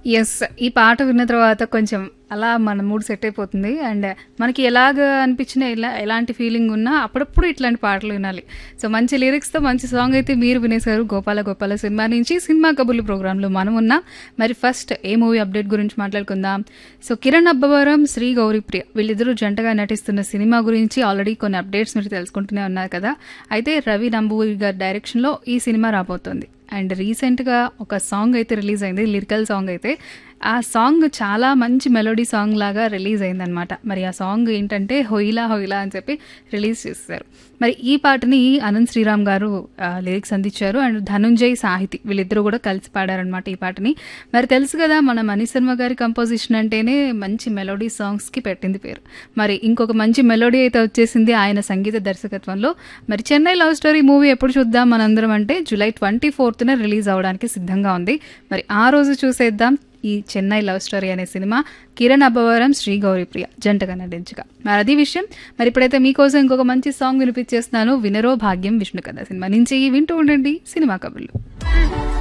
Yes. ఈ పాట విన్న తర్వాత కొంచెం అలా మన మూడ్ సెట్ అయిపోతుంది. అండ్ మనకి ఎలాగా అనిపించినా ఎలా ఎలాంటి ఫీలింగ్ ఉన్నా అప్పుడప్పుడు ఇట్లాంటి పాటలు వినాలి. సో మంచి లిరిక్స్‌తో మంచి సాంగ్ అయితే మీరు వినేశారు 'గోపాల గోపాల' సినిమా నుంచి 'సినిమా కబుర్లు' ప్రోగ్రామ్‌లో మనం ఉన్నాం. మరి ఫస్ట్ ఏ మూవీ అప్డేట్ గురించి మాట్లాడుకుందాం. సో కిరణ్ అబ్బవరం, శ్రీ గౌరీప్రియ వీళ్ళిద్దరూ జంటగా నటిస్తున్న సినిమా గురించి ఆల్రెడీ కొన్ని అప్డేట్స్ మీరు తెలుసుకుంటూనే ఉన్నారు కదా! అయితే రవి నంబూరి గారి డైరెక్షన్‌లో ఈ సినిమా రాబోతోంది. అండ్ రీసెంట్‌గా ఒక సాంగ్ అయితే రిలీజ్ అయింది. లిరికల్ సాంగ్ అయితే. ఆ సాంగ్ చాలా మంచి మెలోడీ సాంగ్ లాగా రిలీజ్ అయిందనమాట. మరి ఆ సాంగ్ ఏంటంటే 'హొయిలా హొయిలా' అని చెప్పి రిలీజ్ చేసేసారు. మరి ఈ పాటని అనంత్ శ్రీరామ్ గారు ఆహ్, లిరిక్స్ అందించారు. అండ్ ధనుంజయ్ సాహితి వీళ్ళిద్దరూ కూడా కలిసి పాడారనమాట ఈ పాటని. మరి తెలుసు కదా మన మణిశర్మ గారి కంపోజిషన్ అంటేనే మంచి మెలోడీ సాంగ్స్‌కి పెట్టింది పేరు. మరి ఇంకొక మంచి మెలోడీ అయితే వచ్చేసింది ఆయన సంగీత దర్శకత్వంలో. మరి 'చెన్నై లవ్ స్టోరీ' మూవీ ఎప్పుడు చూద్దాం మనందరం అంటే జూలై 24న రిలీజ్ అవ్వడానికి సిద్ధంగా ఉంది. మరి ఆ రోజు చూసేద్దాం ఈ 'చెన్నై లవ్ స్టోరీ' అనే సినిమా కిరణ్ అబ్బవరం, శ్రీ గౌరీప్రియ జంటగా నటించగా. మరి అది విషయం. మరి ఇప్పుడైతే మీకోసం ఇంకొక మంచి సాంగ్ వినిపించేస్తున్నాను. 'వినరో భాగ్యం విష్ణు కథ' సినిమా నుంచి వింటూ ఉండండి సినిమా కబుర్లు.